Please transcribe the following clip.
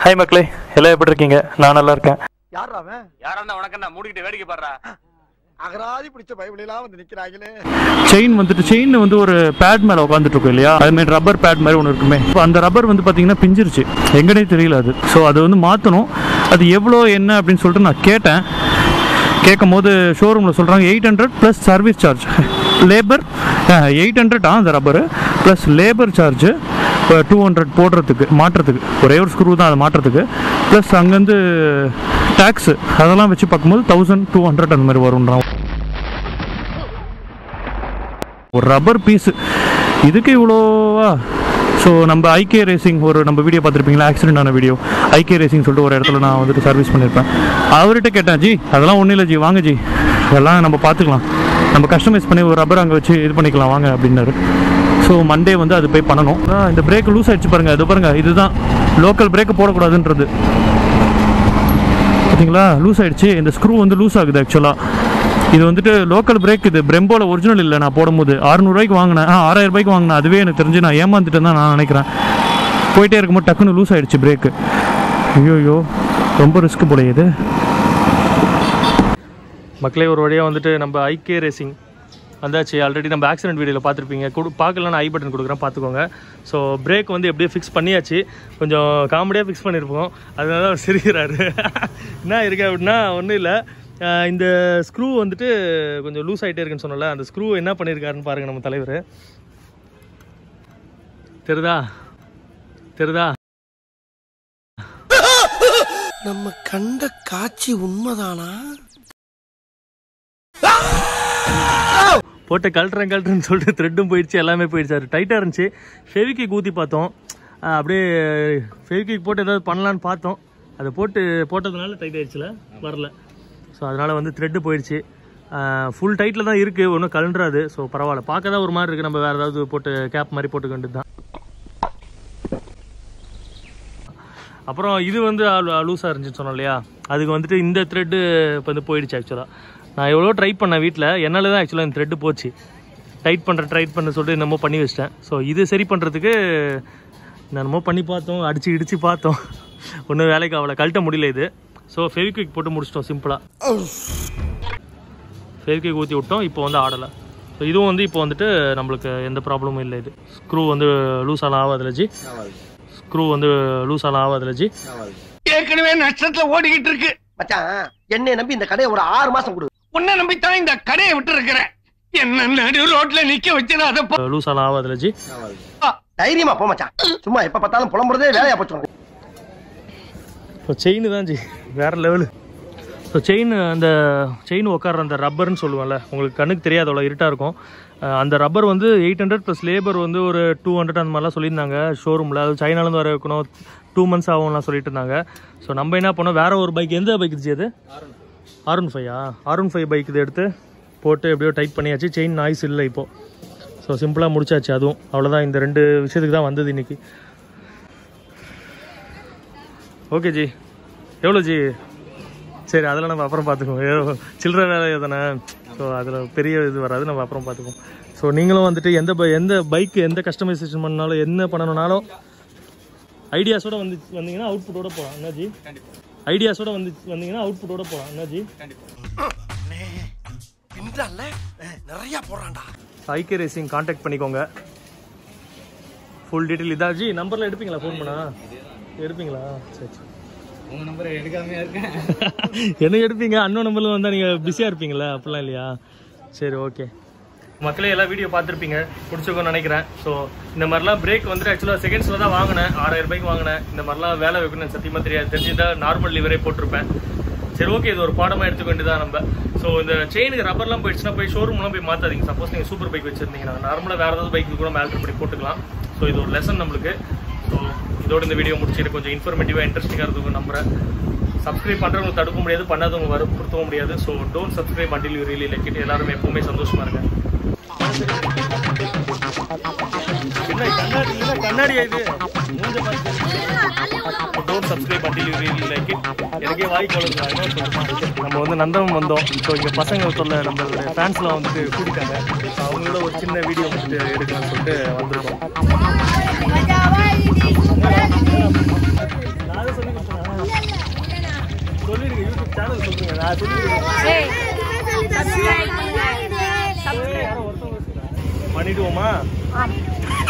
Hi மக்களே எல்லாம் எப்படி இருக்கீங்க நான் நல்லா இருக்கேன் யார் அவன் யாரா உனக்கு நான் மூடிக்கிட்டு வேடிக்கை பாடுறா அகராதி பிடிச்ச பைபிளெல்லாம் வந்து நிக்கிறாங்களே செயின் வந்துட்டு செயின் வந்து ஒரு பேட் மேலே உட்காந்துட்டு இருக்கும் இல்லையா அது மாதிரி ரப்பர் பேட் மாதிரி ஒன்று இருக்குமே இப்போ அந்த ரப்பர் வந்து பார்த்தீங்கன்னா பிஞ்சிருச்சு எங்கனே தெரியல அது ஸோ அது வந்து மாற்றணும் அது எவ்வளோ என்ன அப்படின்னு சொல்லிட்டு நான் கேட்டேன் கேட்கும் போது ஷோரூமில் சொல்கிறாங்க eight hundred plus service charge labour eight hundred ஆ அந்த ரப்பரு ப்ளஸ் லேபர் சார்ஜு இப்போ டூ ஹண்ட்ரட் போடுறதுக்கு மாட்டுறதுக்கு ஒரே ஒரு ஸ்க்ரூ தான் அதை மாட்டுறதுக்கு ப்ளஸ் அங்கேருந்து டேக்ஸு அதெல்லாம் வச்சு பார்க்கும்போது தௌசண்ட் டூ ஹண்ட்ரட் அந்த மாதிரி வரும்ன்றான் ஒரு ரப்பர் பீஸு இதுக்கு இவ்வளோவா ஸோ நம்ம ஐகே ரேசிங் ஒரு நம்ம வீடியோ பார்த்துருப்பீங்களா ஆக்சிடென்ட் ஆன வீடியோ ஐகே ரேசிங் சொல்லிட்டு ஒரு இடத்துல நான் வந்துட்டு சர்வீஸ் பண்ணியிருப்பேன் அவர்கிட்ட கேட்டேன் ஜி அதெல்லாம் ஒன்றும் இல்லை ஜி வாங்க ஜி அதெல்லாம் நம்ம பார்த்துக்கலாம் நம்ம கஸ்டமைஸ் பண்ணி ஒரு ரப்பர் அங்கே வச்சு இது பண்ணிக்கலாம் வாங்க அப்படின்னாரு ஸோ மண்டே வந்து அது போய் பண்ணணும் ஆ, இந்த பிரேக் லூஸ் ஆயிடுச்சு பாருங்க இது பாருங்க இதுதான் லோக்கல் பிரேக் போடக்கூடாதுன்றது பார்த்தீங்களா லூஸ் ஆயிடுச்சு இந்த ஸ்க்ரூ வந்து லூஸ் ஆகுது ஆக்சுவலாக இது வந்துட்டு லோக்கல் பிரேக் இது பிரம்போல ஒரிஜினல் இல்லை நான் போடும்போது அறுநூறுவாய்க்கு வாங்கினேன் ஆ ஆறாயிரம் ரூபாய்க்கு வாங்கினேன் அதுவே எனக்கு தெரிஞ்சு நான் ஏமாந்துட்டேன் தான் நான் நினைக்கிறேன் போயிட்டே இருக்கும்போது டக்குன்னு லூஸ் ஆயிடுச்சு பிரேக்கு ஐயோ ரொம்ப ரிஸ்க் போல இது மக்களே ஒரு வழியாக வந்துட்டு நம்ம ஐகே ரேசிங் வந்தாச்சு ஆல்ரெடி நம்ம ஆக்சிடென்ட் வீடியோவில் பார்த்துருப்பீங்க கொடு பார்க்கலாம் நான் ஐ பட்டன் கொடுக்குறேன் பார்த்துக்கோங்க ஸோ பிரேக் வந்து எப்படியோ ஃபிக்ஸ் பண்ணியாச்சு கொஞ்சம் காமெடியாக ஃபிக்ஸ் பண்ணியிருப்போம் அதனால தான் அவர் சிரிக்கிறாரு என்ன இருக்கு அப்படின்னா ஒன்றும் இல்லை இந்த ஸ்க்ரூ வந்துட்டு கொஞ்சம் லூஸ் ஆகிட்டே இருக்குன்னு சொன்னல அந்த ஸ்க்ரூ என்ன பண்ணியிருக்காருன்னு பாருங்கள் நம்ம தலைவர் தெரிதா தெரிதா நம்ம கண்ட காட்சி உண்மைதானா போட்டு கழட்டுறேன் கழட்டுறேன்னு சொல்லிட்டு த்ரெட்டும் போயிடுச்சு எல்லாமே போயிடுச்சு டைட்டாக இருந்துச்சு ஃபெவிக்கிக் ஊற்றி பார்த்தோம் ஆஹ் அப்படியே ஃபெவிக்கிக் போட்டு ஏதாவது பண்ணலான்னு பார்த்தோம் அதை போட்டு போட்டதுனால டைட் ஆயிடுச்சுல வரல ஸோ அதனால் வந்து த்ரெட்டு போயிடுச்சு ஃபுல் டைட்டில் தான் இருக்குது ஒன்றும் கலண்டுறாது ஸோ பரவாயில்ல பார்க்க தான் ஒரு மாதிரி இருக்குது நம்ம வேறு ஏதாவது போட்டு கேப் மாதிரி போட்டுக்க வேண்டியது தான் அப்புறம் இது வந்து லூஸாக இருந்துச்சுன்னு சொன்னோம் இல்லையா அதுக்கு வந்துட்டு இந்த த்ரெட்டு இப்போ வந்து போயிடுச்சு ஆக்சுவலாக நான் எவ்வளோ ட்ரை பண்ணேன் வீட்டில் என்னால் தான் ஆக்சுவலாக இந்த த்ரெட்டு போச்சு டைட் பண்ணுற டைட் பண்ண சொல்லிட்டு என்னமோ பண்ணி வச்சிட்டேன் ஸோ இது சரி பண்ணுறதுக்கு என்னமோ பண்ணி பார்த்தோம் அடித்து இடித்து பார்த்தோம் ஒன்றும் வேலைக்கு ஆகல கழட்ட முடியல இது ஸோ ஃபெவிக்விக் போட்டு முடிச்சிட்டோம் சிம்பிளாக ஃபெவிக்விக் ஊற்றி விட்டோம் இப்போ வந்து ஆடலை ஸோ இதுவும் வந்து இப்போ வந்துட்டு நம்மளுக்கு எந்த ப்ராப்ளமும் இல்லை இது ஸ்க்ரூ வந்து லூஸ் ஆலாம் ஆகாதுல ஜி ஸ்க்ரூ வந்து லூஸ் ஆலாம் ஆகாதுல ஜி ஏற்கனவே நஷ்டத்துல ஓடிக்கிட்டு இருக்கு மச்சான் என்னை நம்பி இந்த கடையை ஒரு ஆறு மாசம் கொடு உன்னை நம்பித்தான் இந்த கடையை விட்டு இருக்கிறேன் என்ன நடு ரோட்ல நிக்க வச்சிடாத லூஸ் ஆலாம் ஆகாதுல ஜி தைரியமா போ மச்சான் சும்மா எப்ப பார்த்தாலும் புலம்புறதே வேலையா போச்சு உனக்கு. இப்போ செயின் தான் ஜி வேற லெவலு ஸோ செயின் அந்த செயின் உட்கார்ற அந்த ரப்பர்னு சொல்லுவோம்ல உங்களுக்கு கண்ணுக்கு தெரியாது அவ்வளோ இருட்டாக இருக்கும் அஹ் அந்த ரப்பர் வந்து எயிட் ஹண்ட்ரட் ப்ளஸ் லேபர் வந்து ஒரு டூ ஹண்ட்ரட் அந்த மாதிரிலாம் சொல்லியிருந்தாங்க ஷோரூமில் அது சைனாலேருந்து வர வைக்கணும் டூ மந்த்ஸ் ஆகும்லாம் சொல்லிட்டு இருந்தாங்க ஸோ நம்ம என்ன பண்ணோம் வேற ஒரு பைக் எந்த பைக் இருந்துச்சு அது ஆர் ஒன் ஃபைவா ஆர் ஒன் ஃபைவ் பைக் இது எடுத்து போட்டு எப்படியோ டைட் பண்ணியாச்சு செயின் நாய்ஸ் இல்லை இப்போது ஸோ சிம்பிளாக முடிச்சாச்சு அதுவும் அவ்வளோதான் இந்த ரெண்டு விஷயத்துக்கு தான் வந்தது இன்னைக்கு ஓகே ஜி எவ்வளோ ஜி சரி அதெல்லாம் நம்ம அப்புறம் பார்த்துக்குவோம் ஏதோ சில்லற வேலை தானே ஸோ அதில் பெரிய இது வராது நம்ம அப்புறம் பார்த்துக்குவோம் ஸோ நீங்களும் வந்துட்டு எந்த பை எந்த பைக் எந்த கஸ்டமைசேஷன் பண்ணாலும் என்ன பண்ணணும்னாலும் ஐடியாஸோட வந்து வந்தீங்கன்னா அவுட்புட்டோட போகலாம் என்ன ஜி ஐடியாஸோட வந்து வந்தீங்கன்னா அவுட்புட்டோட போகலாம் என்ன ஜி பின்றால நிறைய போடுறான்டா ஐகே ரேசிங் காண்டாக்ட் பண்ணிக்கோங்க ஃபுல் டீட்டெயில் இதா ஜி நம்பரில் எடுப்பீங்களா ஃபோன் பண்ணா எடுப்பீங்களா சரி சரி உங்க நம்பர் எடுக்காம இருக்கேன் என்ன எடுப்பீங்க அண்ணன் நம்பர்ல வந்தா நீங்க பிஸியா இருப்பீங்களா அப்படிலாம் இல்லையா சரி ஓகே மக்களே எல்லாம் வீடியோ பார்த்துருப்பீங்க பிடிச்சிருக்கும்னு நினைக்கிறேன் ஸோ இந்த மாதிரிலாம் பிரேக் வந்துட்டு ஆக்சுவலாக செகண்ட்ஸில் தான் வாங்கினேன் ஆறாயிரம் ரூபாய்க்கு வாங்கினேன் இந்த மாதிரிலாம் வேலை வைக்கணும் எனக்கு சத்தியமாக தெரியாது தெரிஞ்சுட்டா நார்மல் லிவரே போட்டிருப்பேன் சரி ஓகே இது ஒரு பாடமாக எடுத்துக்க வேண்டியதான் நம்ம ஸோ இந்த செயினுக்கு ரப்பர்லாம் போயிடுச்சுன்னா போய் ஷோரூம்லாம் போய் மாற்றாதீங்க சப்போஸ் நீங்கள் சூப்பர் பைக் வச்சிருந்தீங்கன்னா நார்மலாக வேறு ஏதாவது பைக்கு கூட மேல்டர் பண்ணி போட்டுக்கலாம் ஸோ இது ஒரு லெசன் நம்மளுக்கு ஸோ இதோட இந்த வீடியோ முடிச்சுட்டு கொஞ்சம் இன்ஃபர்மேட்டிவாக இன்ட்ரெஸ்டிங்காக இருக்கும் நம்புறேன் சப்ஸ்கிரைப் பண்ணுறவங்க தடுக்க முடியாது பண்ணாதவங்க வற்புறுத்தவும் முடியாது so don't subscribe until you really like it எல்லாருமே எப்பவுமே சந்தோஷமா இருங்க என்ன கண்ணாடி என்ன கண்ணாடியா இது மூஞ்ச don't subscribe until you really like it எனக்கே வாய் கலந்து நம்ம வந்து நந்தம் வந்தோம் ஸோ இங்கே பசங்க சொல்ல நம்மளுடைய ஃபேன்ஸ்லாம் வந்துட்டு கூட்டிட்டாங்க So அவங்களோட ஒரு சின்ன வீடியோ வந்துட்டு எடுக்கலாம்னு சொல்லிட்டு வந்திருக்கோம் நான் அதை சொல்லி பண்ணிடுவோமா